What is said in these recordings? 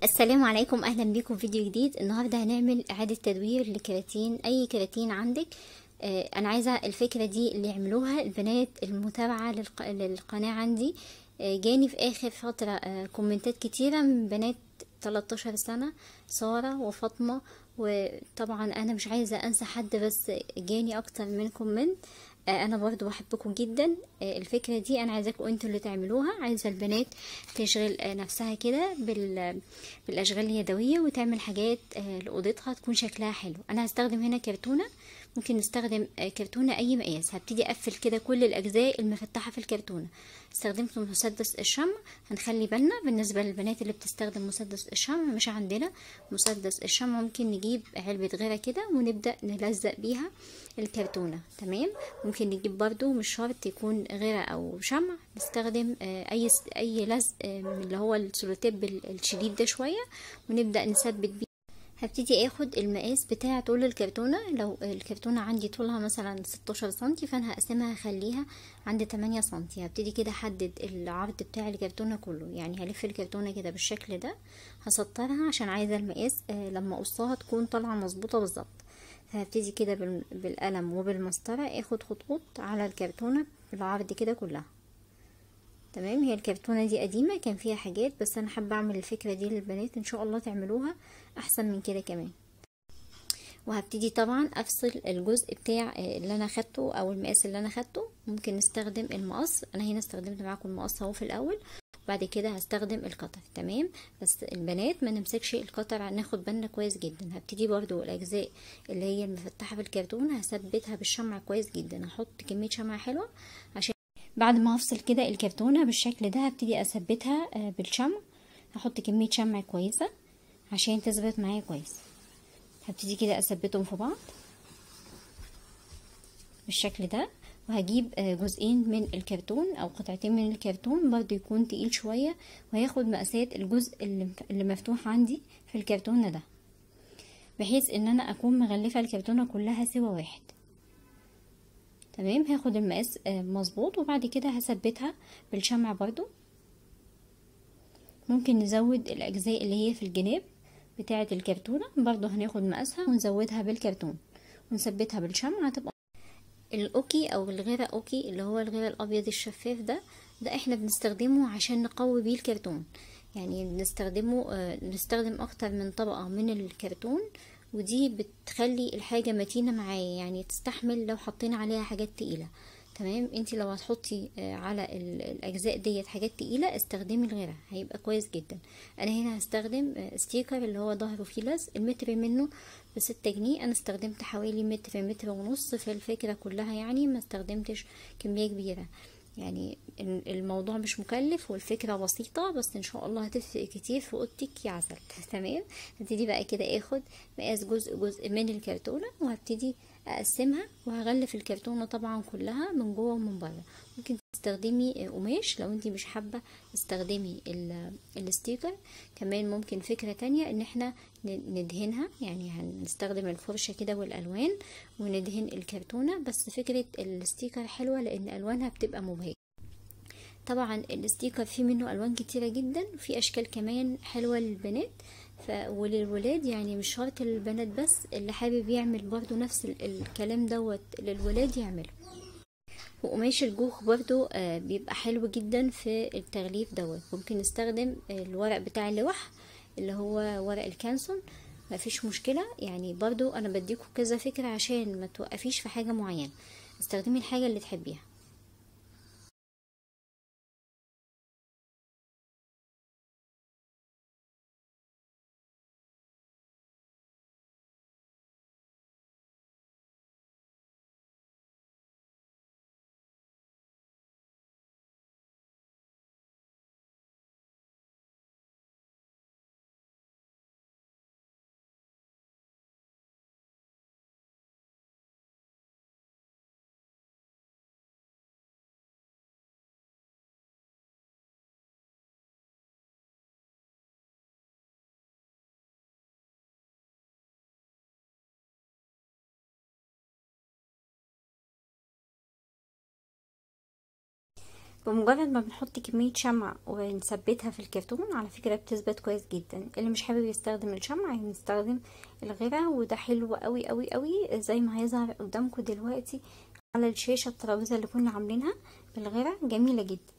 السلام عليكم اهلا بيكم في فيديو جديد النهارده هنعمل اعاده تدوير لكراتين اي كراتين عندك آه انا عايزه الفكره دي اللي يعملوها البنات المتابعه للق... للقناه عندي آه جاني في اخر فتره آه كومنتات كتيره من بنات 13 سنه ساره وفاطمه وطبعا انا مش عايزه انسى حد بس جاني اكتر من كومنت انا برضو بحبكم جدا الفكره دي انا عايزاكم انتوا اللي تعملوها عايزه البنات تشغل نفسها كده بالاشغال اليدويه وتعمل حاجات لاوضتها تكون شكلها حلو انا هستخدم هنا كرتونه ممكن نستخدم كرتونه اي مقاس هبتدي اقفل كده كل الاجزاء المفتحه في الكرتونه استخدمت مسدس الشمع هنخلي بالنا بالنسبه للبنات اللي بتستخدم مسدس الشمع مش عندنا مسدس الشمع ممكن نجيب علبه غيره كده ونبدا نلزق بيها الكرتونه تمام ممكن نجيب برضو مش شرط يكون غيره او شمع نستخدم اي اي لزق اللي هو السلوتيب الشديد ده شويه ونبدا نثبت بيه هبتدي اخد المقاس بتاع طول الكرتونه لو الكرتونه عندي طولها مثلا 16 سنتي فانا هقسمها اخليها عند 8 سنتي هبتدي كده احدد العرض بتاع الكرتونه كله يعني هلف الكرتونه كده بالشكل ده هسطرها عشان عايزه المقاس لما اقصها تكون طالعه مظبوطه بالظبط فهبتدي كده بالقلم وبالمسطره اخد خطوط على الكرتونه بالعرض كده كلها تمام هي الكرتونة دي قديمة كان فيها حاجات بس انا حابة اعمل الفكرة دي للبنات ان شاء الله تعملوها احسن من كده كمان وهبتدي طبعا افصل الجزء بتاع اللي انا خدته او المقاس اللي انا خدته ممكن نستخدم المقص انا هنا استخدمت معاكم المقص اهو في الاول وبعد كده هستخدم القطر تمام بس البنات ما نمسكش القطر ناخد بالنا كويس جدا هبتدي برضو الاجزاء اللي هي المفتحه في الكرتون هثبتها بالشمع كويس جدا هحط كميه شمع حلوه عشان بعد ما هفصل كده الكرتونه بالشكل ده هبتدي اثبتها بالشمع هحط كميه شمع كويسه عشان تثبت معايا كويس هبتدي كده اثبتهم في بعض بالشكل ده وهجيب جزئين من الكرتون او قطعتين من الكرتون برضو يكون تقيل شوية وهياخد مقاسات الجزء اللي مفتوح عندي في الكرتونة ده بحيث ان انا اكون مغلفة الكرتونة كلها سوا واحد تمام هاخد المقاس مظبوط وبعد كده هثبتها بالشمع برضو ممكن نزود الاجزاء اللي هي في الجناب بتاعة الكرتونة برضو هناخد مقاسها ونزودها بالكرتون ونثبتها بالشمع هتبقى الاوكي او الغيره اوكي اللي هو الغيره الابيض الشفاف ده ده احنا بنستخدمه عشان نقوي بيه الكرتون يعني بنستخدمه آه نستخدم اكتر من طبقه من الكرتون ودي بتخلي الحاجه متينه معايا يعني تستحمل لو حطينا عليها حاجات تقيله تمام انت لو هتحطي آه على الاجزاء ديت حاجات تقيله استخدمي الغيره هيبقى كويس جدا انا هنا هستخدم آه ستيكر اللي هو ظهره فيه لزق المتر منه بستة جنيه انا استخدمت حوالي متر متر ونص في الفكرة كلها يعني ما استخدمتش كمية كبيرة يعني الموضوع مش مكلف والفكرة بسيطة بس ان شاء الله هتفرق كتير في اوضتك يا عسل تمام هبتدي بقى كده اخد مقاس جزء جزء من الكرتونة وهبتدي اقسمها وهغلف الكرتونة طبعا كلها من جوه ومن بره ممكن تستخدمي قماش لو انتي مش حابة تستخدمي الستيكر كمان ممكن فكرة تانية ان احنا ندهنها يعني هنستخدم الفرشة كده والالوان وندهن الكرتونة بس فكرة الستيكر حلوة لان الوانها بتبقى مبهجة طبعا الستيكر فيه منه الوان كتيرة جدا وفي اشكال كمان حلوة للبنات ف... وللولاد يعني مش شرط للبنات بس اللي حابب يعمل برضو نفس الكلام دوت للولاد يعمله وقماش الجوخ برضو آه بيبقى حلو جدا في التغليف دوت ممكن نستخدم الورق بتاع اللوح اللي هو ورق الكانسون مفيش مشكلة يعني برضو انا بديكم كذا فكرة عشان ما توقفيش في حاجة معينة استخدمي الحاجة اللي تحبيها بمجرد ما بنحط كمية شمع ونثبتها في الكرتون على فكرة بتثبت كويس جدا اللي مش حابب يستخدم الشمع يستخدم الغيرة وده حلو قوي قوي قوي زي ما هيظهر قدامكم دلوقتي على الشاشة الترابيزة اللي كنا عاملينها بالغيرة جميلة جدا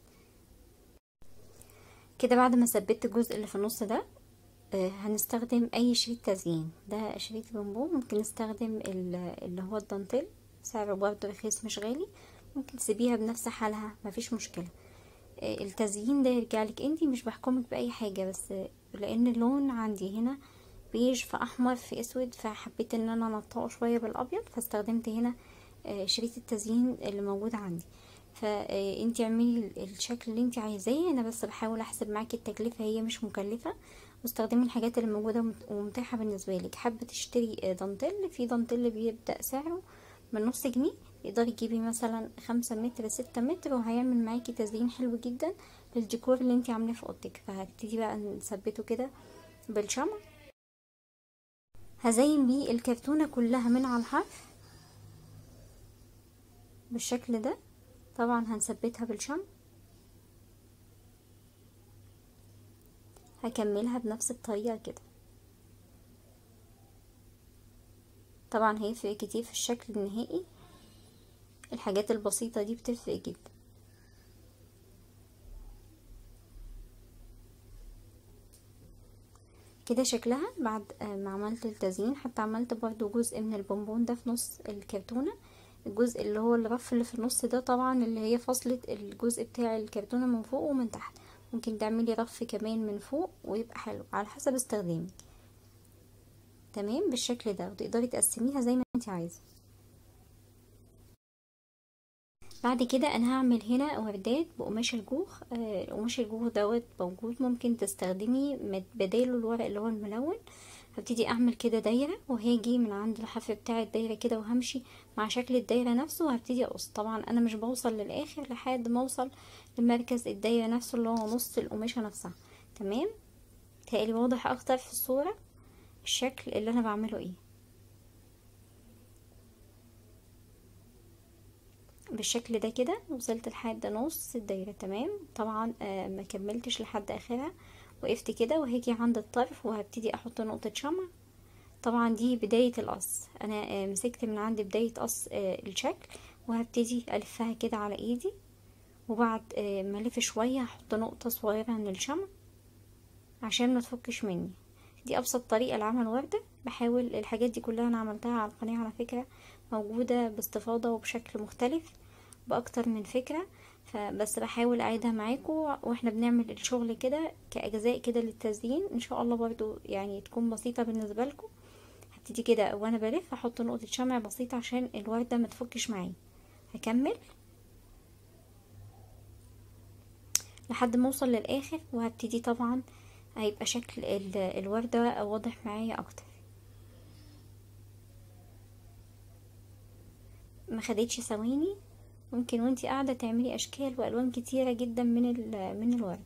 كده بعد ما ثبت الجزء اللي في النص ده آه هنستخدم اي شريط تزيين ده شريط بامبو ممكن نستخدم اللي هو الدانتيل سعره برضه رخيص مش غالي ممكن تسيبيها بنفس حالها مفيش مشكلة آه التزيين ده يرجعلك انتي مش بحكمك بأي حاجة بس لان اللون عندي هنا بيج في احمر في اسود فحبيت ان انا انطقه شوية بالابيض فاستخدمت هنا آه شريط التزيين اللي موجود عندي فانتي اعملي الشكل اللي انتي عايزاه انا بس بحاول احسب معاكي التكلفة هي مش مكلفة واستخدمي الحاجات اللي موجودة ومتاحة بالنسبة لك حابة تشتري دانتيل في دانتيل بيبدأ سعره من نص جنيه تقدري تجيبي مثلا خمسة متر ستة متر وهيعمل معاكي تزيين حلو جدا للديكور اللي انتي عاملاه في اوضتك فهبتدي بقى نثبته كده بالشمع هزين بيه الكرتونة كلها من على الحرف بالشكل ده طبعا هنثبتها بالشمع هكملها بنفس الطريقة كده طبعا هيفرق كتير في الشكل النهائي الحاجات البسيطة دي بتفرق جدا كده شكلها بعد ما عملت التزيين حتى عملت برضو جزء من البونبون ده في نص الكرتونة الجزء اللي هو الرف اللي في النص ده طبعا اللي هي فصلة الجزء بتاع الكرتونة من فوق ومن تحت ممكن تعملي رف كمان من فوق ويبقى حلو على حسب استخدامك تمام بالشكل ده وتقدري تقسميها زي ما انت عايزه بعد كده انا هعمل هنا وردات بقماش الجوخ آه قماش الجوخ دوت موجود ممكن تستخدمي بداله الورق اللي هو الملون هبتدي اعمل كده دايره وهاجي من عند الحرف بتاع الدايره كده وهمشي مع شكل الدايره نفسه وهبتدي اقص طبعا انا مش بوصل للاخر لحد ما اوصل لمركز الدايره نفسه اللي هو نص القماشه نفسها تمام تقلي واضح اكتر في الصوره الشكل اللي انا بعمله ايه بالشكل ده كده وصلت لحد نص الدايره تمام طبعا آه ما كملتش لحد اخرها وقفت كده وهاجي عند الطرف وهبتدي احط نقطة شمع طبعا دي بداية القص انا مسكت من عند بداية قص الشكل وهبتدي الفها كده على ايدي وبعد ما الف شوية هحط نقطة صغيرة من الشمع عشان ما تفكش مني دي ابسط طريقة لعمل وردة بحاول الحاجات دي كلها انا عملتها على القناة على فكرة موجودة باستفاضة وبشكل مختلف باكتر من فكرة فبس بحاول اعيدها معاكم واحنا بنعمل الشغل كده كاجزاء كده للتزيين ان شاء الله برضو يعني تكون بسيطة بالنسبة لكم هبتدي كده وانا بلف احط نقطة شمع بسيطة عشان الوردة ما تفكش معايا هكمل لحد ما اوصل للاخر وهبتدي طبعا هيبقى شكل الوردة واضح معايا اكتر ما خدتش ثواني ممكن وانتي قاعدة تعملي اشكال والوان كتيرة جدا من من الورد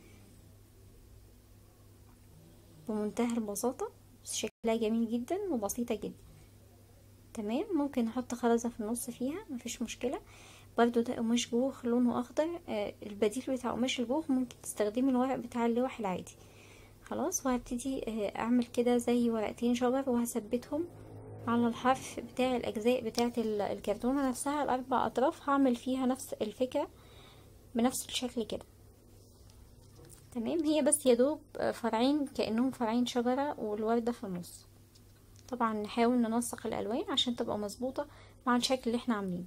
بمنتهى البساطة شكلها جميل جدا وبسيطة جدا تمام ممكن نحط خرزة في النص فيها مفيش مشكلة برضو ده قماش جوخ لونه اخضر آه البديل بتاع قماش الجوخ ممكن تستخدمي الورق بتاع اللوح العادي خلاص وهبتدي آه اعمل كده زي ورقتين شجر وهثبتهم على الحرف بتاع الاجزاء بتاعه الكرتونه نفسها الاربع اطراف هعمل فيها نفس الفكره بنفس الشكل كده تمام هي بس يدوب فرعين كانهم فرعين شجره والورده في النص طبعا نحاول ننسق الالوان عشان تبقى مظبوطه مع الشكل اللي احنا عاملينه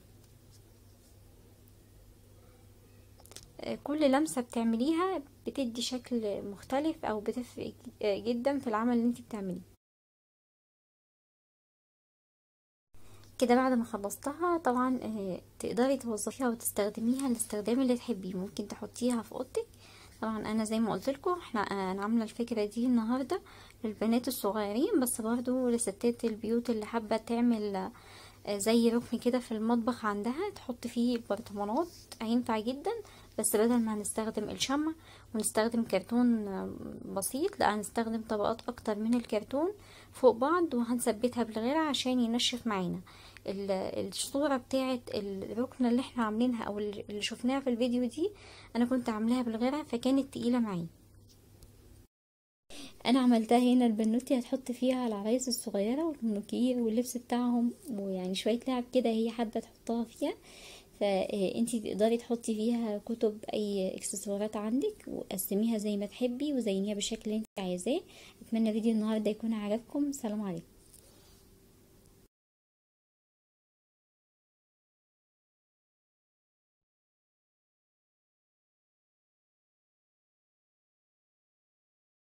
كل لمسه بتعمليها بتدي شكل مختلف او بتفرق جدا في العمل اللي انت بتعمليه كده بعد ما خلصتها طبعا تقدري توظفيها وتستخدميها الاستخدام اللي تحبيه ممكن تحطيها في اوضتك طبعا انا زي ما قلت لكم احنا انا عامله الفكره دي النهارده للبنات الصغيرين بس برضو لستات البيوت اللي حابه تعمل زي ركن كده في المطبخ عندها تحط فيه البرطمانات هينفع جدا بس بدل ما هنستخدم الشمع ونستخدم كرتون بسيط لا هنستخدم طبقات اكتر من الكرتون فوق بعض وهنثبتها بالغيرة عشان ينشف معانا الصورة بتاعة الركنة اللي احنا عاملينها او اللي شفناها في الفيديو دي انا كنت عاملاها بالغيرة فكانت تقيلة معايا انا عملتها هنا البنوتي هتحط فيها العرايس الصغيرة والمنوكير واللبس بتاعهم ويعني شوية لعب كده هي حابة تحطها فيها فانتي تقدري تحطي فيها كتب اي اكسسوارات عندك وقسميها زي ما تحبي وزينيها بالشكل اللي انت عايزاه اتمنى فيديو النهارده يكون عجبكم سلام عليكم